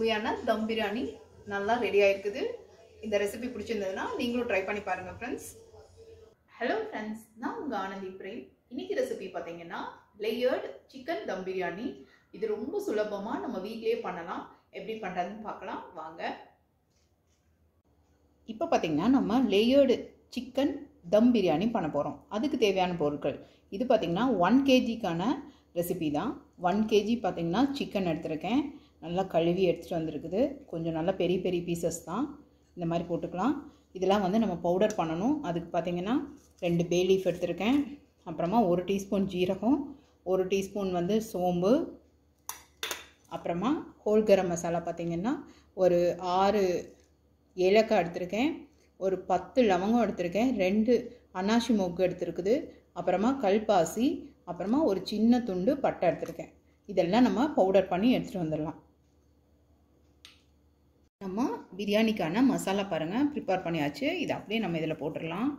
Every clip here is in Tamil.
சுவையான தம் பிரியாணி நல்லா ரெடி ஆயிருக்குது இந்த ரெசிபி பிடிச்சிருந்ததுன்னா நீங்களும் ட்ரை பண்ணி பாருங்க ஃப்ரெண்ட்ஸ் ஹலோ ஃப்ரெண்ட்ஸ் நான் உங்கள் ஆனந்தி பிரேம் இன்னைக்கு ரெசிபி பார்த்தீங்கன்னா லேயர்டு சிக்கன் தம் பிரியாணி இது ரொம்ப சுலபமாக நம்ம வீட்லேயே பண்ணலாம் எப்படி பண்ணுறதுன்னு பார்க்கலாம் வாங்க இப்போ பார்த்தீங்கன்னா நம்ம லேயர்டு சிக்கன் தம் பிரியாணி பண்ண போகிறோம் அதுக்கு தேவையான பொருட்கள் இது பார்த்திங்கன்னா ஒன் கேஜிக்கான ரெசிபி தான் ஒன் கேஜி பார்த்திங்கன்னா சிக்கன் எடுத்திருக்கேன் நல்லா கழுவி எடுத்துகிட்டு வந்திருக்குது கொஞ்சம் நல்லா பெரிய பெரிய பீசஸ் தான் இந்த மாதிரி போட்டுக்கலாம் இதெல்லாம் வந்து நம்ம பவுடர் பண்ணணும் அதுக்கு பார்த்திங்கன்னா ரெண்டு பே லீஃப் எடுத்திருக்கேன் அப்புறமா ஒரு டீஸ்பூன் ஜீரகம் ஒரு டீஸ்பூன் வந்து சோம்பு அப்புறமா ஹோல் கரம் மசாலா பார்த்திங்கன்னா ஒரு ஆறு ஏலக்காய் எடுத்திருக்கேன் ஒரு பத்து லவங்கம் எடுத்திருக்கேன் ரெண்டு அன்னாசி மொக்கு எடுத்திருக்குது அப்புறமா கல்பாசி அப்புறமா ஒரு சின்ன துண்டு பட்டை எடுத்திருக்கேன் இதெல்லாம் நம்ம பவுடர் பண்ணி எடுத்துகிட்டு வந்துடலாம் நம்ம பிரியாணிக்கான மசாலா பாருங்கள் ப்ரிப்பேர் பண்ணியாச்சு இதை அப்படியே நம்ம இதில் போட்டுடலாம்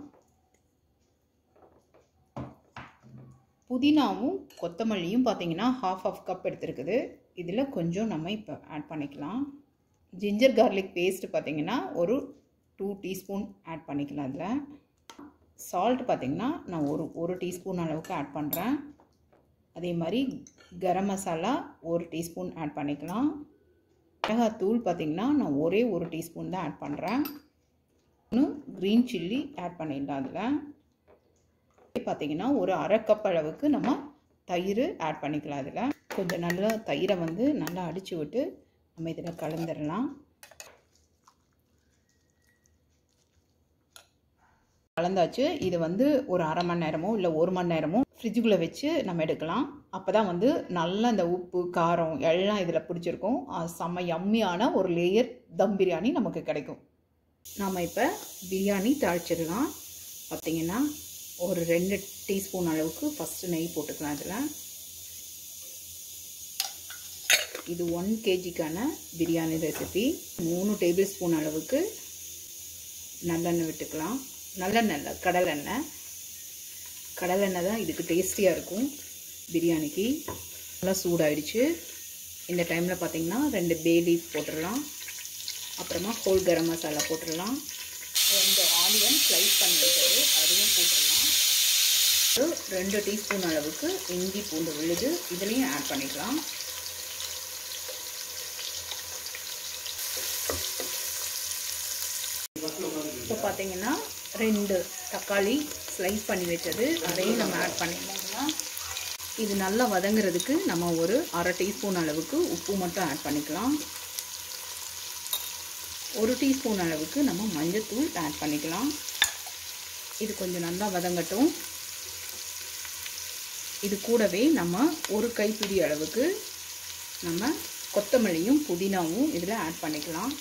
புதினாவும் கொத்தமல்லியும் பார்த்தீங்கன்னா ஹாஃப் ஆஃப் கப் எடுத்துருக்குது இதில் கொஞ்சம் நம்ம இப்போ ஆட் பண்ணிக்கலாம் ஜிஞ்சர் கார்லிக் பேஸ்ட் பார்த்திங்கன்னா ஒரு டூ டீஸ்பூன் ஆட் பண்ணிக்கலாம் அதில் சால்ட் பார்த்திங்கன்னா நான் ஒரு ஒரு டீஸ்பூன் அளவுக்கு ஆட் பண்ணுறேன் அதே மாதிரி கரம் மசாலா ஒரு டீஸ்பூன் ஆட் பண்ணிக்கலாம் மிளகாத்தூள் பார்த்திங்கன்னா நான் ஒரே ஒரு டீஸ்பூன் தான் ஆட் பண்ணுறேன் இன்னும் க்ரீன் சில்லி ஆட் பண்ணிடலாம் அதில் பார்த்திங்கன்னா ஒரு அரை கப் அளவுக்கு நம்ம தயிர் ஆட் பண்ணிக்கலாம் அதில் கொஞ்சம் நல்லா தயிரை வந்து நல்லா அடித்து விட்டு நம்ம இதில் கலந்துடலாம் கலந்தாச்சு இது வந்து ஒரு அரை மணி நேரமோ இல்லை ஒரு மணி நேரமோ ஃப்ரிட்ஜுக்குள்ளே வச்சு நம்ம எடுக்கலாம் அப்போ தான் வந்து நல்லா இந்த உப்பு காரம் எல்லாம் இதில் பிடிச்சிருக்கும் செம்ம யம்மியான ஒரு லேயர் தம் பிரியாணி நமக்கு கிடைக்கும் நாம் இப்போ பிரியாணி தாளிச்சிடலாம் பார்த்திங்கன்னா ஒரு ரெண்டு டீஸ்பூன் அளவுக்கு ஃபஸ்ட்டு நெய் போட்டுக்கலாம் இதில் இது ஒன் கேஜிக்கான பிரியாணி ரெசிபி மூணு டேபிள் ஸ்பூன் அளவுக்கு நல்லெண்ணெய் விட்டுக்கலாம் நல்லெண்ணெய் கடலெண்ணெய் கடலெண்ணெய் தான் இதுக்கு டேஸ்டியாக இருக்கும் பிரியாணிக்கு நல்லா சூடாயிடுச்சு இந்த டைமில் பார்த்திங்கன்னா ரெண்டு பே லீஃப் போட்டுடலாம் அப்புறமா ஹோல் கரம் மசாலா போட்டுடலாம் ரெண்டு ஆனியன் ஸ்லைஸ் பண்ணி வச்சது அதுவும் போட்டுடலாம் ரெண்டு டீஸ்பூன் அளவுக்கு இஞ்சி பூண்டு விழுது இதுலேயும் ஆட் பண்ணிக்கலாம் இப்போ பார்த்தீங்கன்னா ரெண்டு தக்காளி ஸ்லைஸ் பண்ணி வச்சது அதையும் நம்ம ஆட் பண்ணிடலாம் இது நல்லா வதங்குறதுக்கு நம்ம ஒரு அரை டீஸ்பூன் அளவுக்கு உப்பு மட்டும் ஆட் பண்ணிக்கலாம் ஒரு டீஸ்பூன் அளவுக்கு நம்ம மஞ்சத்தூள் ஆட் பண்ணிக்கலாம் இது கொஞ்சம் நல்லா வதங்கட்டும் இது கூடவே நம்ம ஒரு கைப்பிடி அளவுக்கு நம்ம கொத்தமல்லியும் புதினாவும் இதில் ஆட் பண்ணிக்கலாம்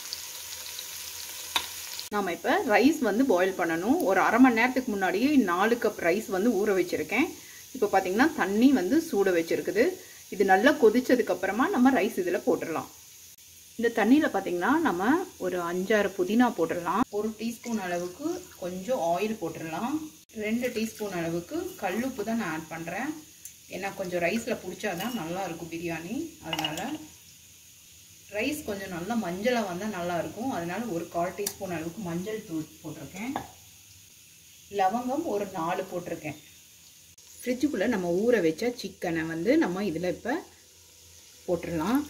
நாம் இப்போ ரைஸ் வந்து பாயில் பண்ணணும் ஒரு அரை மணி நேரத்துக்கு முன்னாடியே நாலு கப் ரைஸ் வந்து ஊற வச்சுருக்கேன் இப்போ பார்த்திங்கன்னா தண்ணி வந்து சூட வச்சுருக்குது இது நல்லா கொதிச்சதுக்கப்புறமா நம்ம ரைஸ் இதில் போட்டுடலாம் இந்த தண்ணியில் பார்த்திங்கன்னா நம்ம ஒரு அஞ்சாறு புதினா போட்டுடலாம் ஒரு டீஸ்பூன் அளவுக்கு கொஞ்சம் ஆயில் போட்டுடலாம் ரெண்டு டீஸ்பூன் அளவுக்கு கல்லுப்பு தான் நான் ஆட் பண்ணுறேன் ஏன்னா கொஞ்சம் ரைஸில் பிடிச்சாதான் நல்லா இருக்கும் பிரியாணி அதனால் ரைஸ் கொஞ்சம் நல்லா மஞ்சளாக வந்தால் நல்லாயிருக்கும் அதனால் ஒரு கால் டீஸ்பூன் அளவுக்கு மஞ்சள் தூள் போட்டிருக்கேன் லவங்கம் ஒரு நாலு போட்டிருக்கேன் ஃப்ரிட்ஜுக்குள்ளே நம்ம ஊற வச்ச சிக்கனை வந்து நம்ம இதில் இப்போ போட்டுடலாம்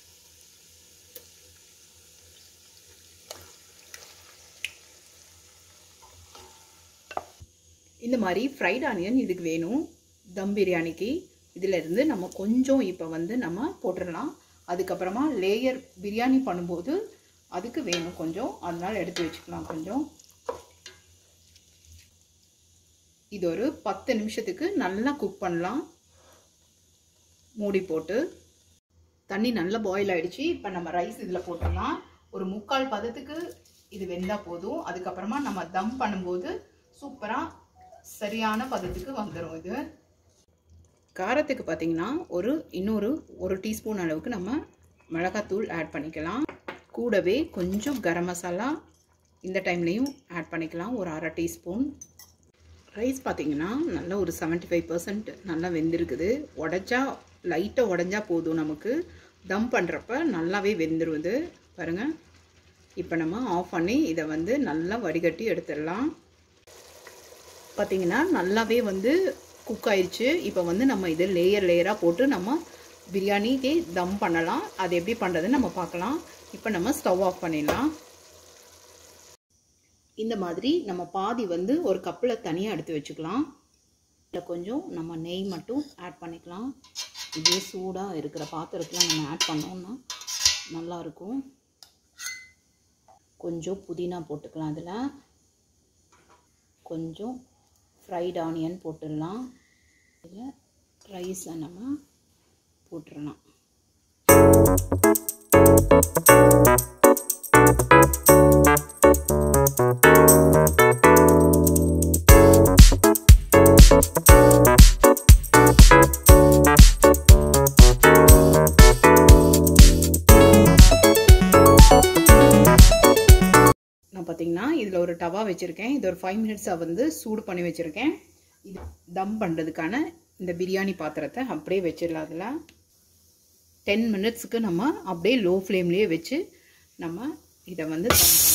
இந்த மாதிரி ஃப்ரைட் ஆனியன் இதுக்கு வேணும் தம் பிரியாணிக்கு இதிலிருந்து நம்ம கொஞ்சம் இப்போ வந்து நம்ம போட்டுடலாம் அதுக்கப்புறமா லேயர் பிரியாணி பண்ணும்போது அதுக்கு வேணும் கொஞ்சம் அதனால் எடுத்து வச்சுக்கலாம் கொஞ்சம் இது ஒரு பத்து நிமிஷத்துக்கு நல்லா குக் பண்ணலாம் மூடி போட்டு தண்ணி நல்லா பாயில் ஆகிடுச்சு இப்போ நம்ம ரைஸ் இதில் போட்டுடலாம் ஒரு முக்கால் பதத்துக்கு இது வெந்தால் போதும் அதுக்கப்புறமா நம்ம தம் பண்ணும்போது சூப்பராக சரியான பதத்துக்கு வந்துடும் இது காரத்துக்கு பார்த்திங்கன்னா ஒரு இன்னொரு ஒரு டீஸ்பூன் அளவுக்கு நம்ம மிளகாத்தூள் ஆட் பண்ணிக்கலாம் கூடவே கொஞ்சம் கரம் மசாலா இந்த டைம்லேயும் ஆட் பண்ணிக்கலாம் ஒரு அரை டீஸ்பூன் ரைஸ் பார்த்திங்கன்னா நல்லா ஒரு செவன்ட்டி ஃபைவ் பர்சன்ட் நல்லா வெந்திருக்குது உடச்சா லைட்டாக உடஞ்சா போதும் நமக்கு தம் பண்ணுறப்ப நல்லாவே வெந்துருவது பாருங்கள் இப்போ நம்ம ஆஃப் பண்ணி இதை வந்து நல்லா வடிகட்டி எடுத்துடலாம் பார்த்தீங்கன்னா நல்லாவே வந்து குக் ஆயிடுச்சு இப்போ வந்து நம்ம இதை லேயர் லேயராக போட்டு நம்ம பிரியாணிக்கு தம் பண்ணலாம் அது எப்படி பண்ணுறதுன்னு நம்ம பார்க்கலாம் இப்போ நம்ம ஸ்டவ் ஆஃப் பண்ணிடலாம் இந்த மாதிரி நம்ம பாதி வந்து ஒரு கப்பில் தனியாக எடுத்து வச்சுக்கலாம் இதில் கொஞ்சம் நம்ம நெய் மட்டும் ஆட் பண்ணிக்கலாம் இதே சூடாக இருக்கிற பாத்திரத்தில் நம்ம ஆட் பண்ணோம்னா நல்லாயிருக்கும் கொஞ்சம் புதினா போட்டுக்கலாம் அதில் கொஞ்சம் ஃப்ரைட் ஆனியன் போட்டுடலாம் இதில் ரைஸை நம்ம போட்டுடலாம் நான் பார்த்தீங்கன்னா இதில் ஒரு டவா வச்சுருக்கேன் இது ஒரு ஃபைவ் மினிட்ஸாக வந்து சூடு பண்ணி வச்சுருக்கேன் இது தம் பண்ணுறதுக்கான இந்த பிரியாணி பாத்திரத்தை அப்படியே வச்சிடலாம் அதில் டென் மினிட்ஸுக்கு நம்ம அப்படியே லோ ஃப்ளேம்லேயே வச்சு நம்ம இதை வந்து தம் பண்ணலாம்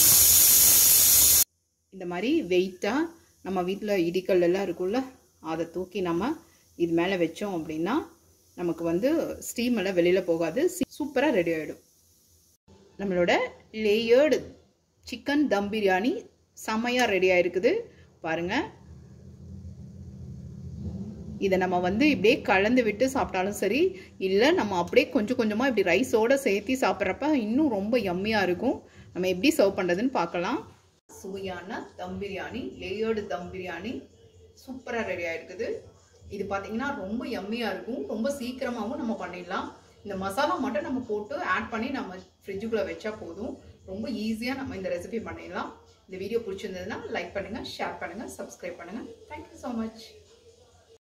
இந்த மாதிரி வெயிட்டாக நம்ம வீட்டில் இடிக்கல் எல்லாம் இருக்கும்ல அதை தூக்கி நம்ம இது மேலே வச்சோம் அப்படின்னா நமக்கு வந்து ஸ்டீம் எல்லாம் வெளியில் போகாது சூப்பராக ரெடி ஆகிடும் நம்மளோட லேயர்டு சிக்கன் தம் பிரியாணி செம்மையாக ரெடி ஆயிருக்குது பாருங்கள் இதை நம்ம வந்து இப்படியே கலந்து விட்டு சாப்பிட்டாலும் சரி இல்லை நம்ம அப்படியே கொஞ்சம் கொஞ்சமாக இப்படி ரைஸோடு சேர்த்து சாப்பிட்றப்ப இன்னும் ரொம்ப யம்மியாக இருக்கும் நம்ம எப்படி சர்வ் பண்ணுறதுன்னு பார்க்கலாம் சுவையான தம் பிரியாணி லேயர்டு தம் பிரியாணி சூப்பராக ரெடி ஆயிருக்குது இது பார்த்தீங்கன்னா ரொம்ப யம்மியாக இருக்கும் ரொம்ப சீக்கிரமாகவும் நம்ம பண்ணிடலாம் இந்த மசாலா மட்டும் நம்ம போட்டு ஆட் பண்ணி நம்ம ஃப்ரிட்ஜுக்குள்ளே வச்சா போதும் ரொம்ப ஈஸியாக நம்ம இந்த ரெசிபி பண்ணிடலாம் இந்த வீடியோ பிடிச்சிருந்ததுன்னா லைக் பண்ணுங்கள் ஷேர் பண்ணுங்கள் சப்ஸ்கிரைப் பண்ணுங்கள் தேங்க்யூ ஸோ மச்